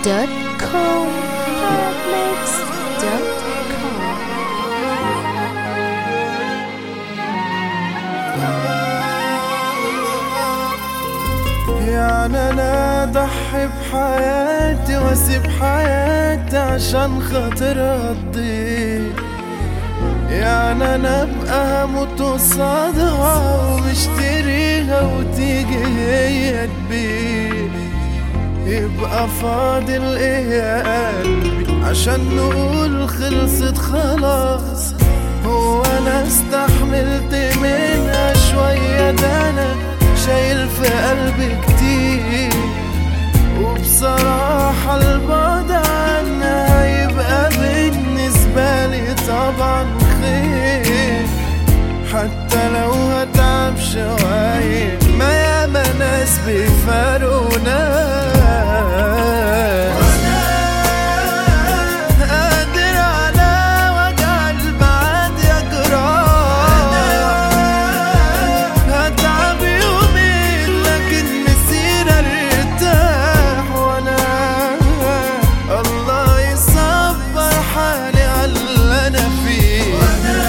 Arabmix.com Arabmix.com يعني انا اضحي بحياتي واسيب حياتي عشان خاطر تضيع يعني انا ابقى هموت قصادها ومشتريها وتيجي هي تبيع يبقى فاضل ايه يا قلبي عشان نقول خلصت خلاص هو انا استحملت منها شوية ده انا شايل في قلبي كتير وبصراحة البعد عنها هيبقى بالنسبة لي طبعا خير حتى لو هتعب شوية ما ياما ناس بيفارقونا قادر على وجع البعد يا جراح هتعب يومين لكن مسير ارتاح وانا الله يصبر حالي على اللي انا فيه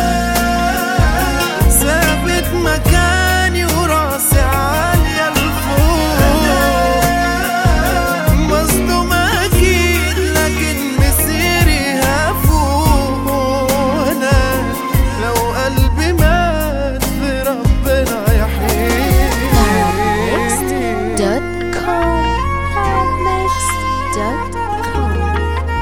ثابت مكاني وراسي عالية لفوق مصدوم اكيد لكن مسيري هفوق وانا لو قلبي مات في ربنا يحييه Arabmix.com Arabmix.com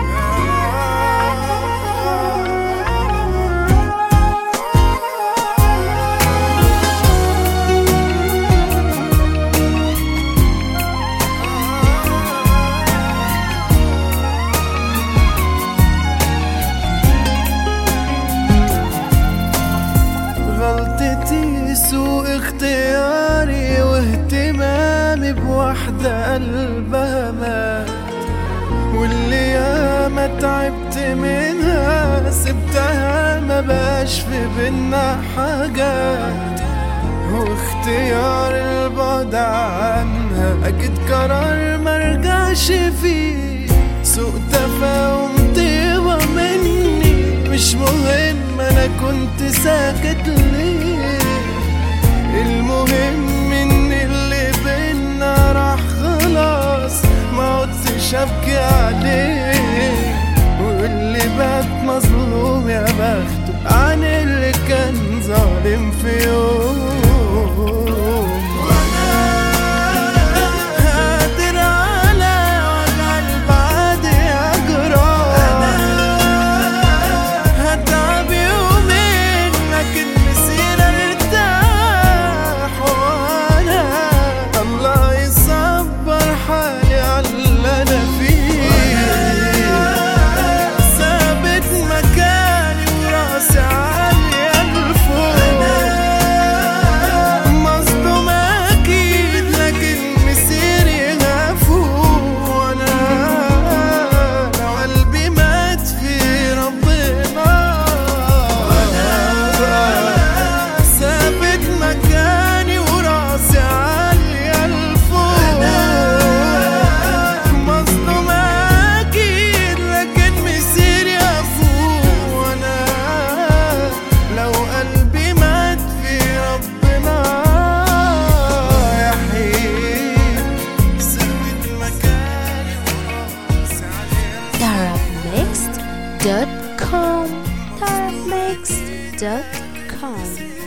غلطتي سوء اختياري واهتمامي بواحدة قلبها مات واللي ياما تعبت منها سبتها ما بقاش في بينا حاجات واختيار البعد عنها اكيد قرار مرجعش فيه سوء تفاهم طيبة مني مش مهم انا كنت ساكت ليه المهم ان اللي بينا راح خلاص ما عدتش ابكي عليه واللي بات مظلوم يا بخته عن اللي كان ظالم في يوم قادر على وجع البعد يا جراح هتعب يومين لكن مسير ارتاح وانا الله يصبر حالي على اللي انا فيه ثابت مكاني وراسي عالية لفوق مصدوم اكيد لكن مسيري هفوق وانا لو قلبي مات في ربنا ثابت مكاني وراسي عالية لفوق مصدوم اكيد لكن مسيري هفوق وانا لو قلبي مات في ربنا يحيي ثابت مكاني وراسي عالية Arabmix.com Arabmix.com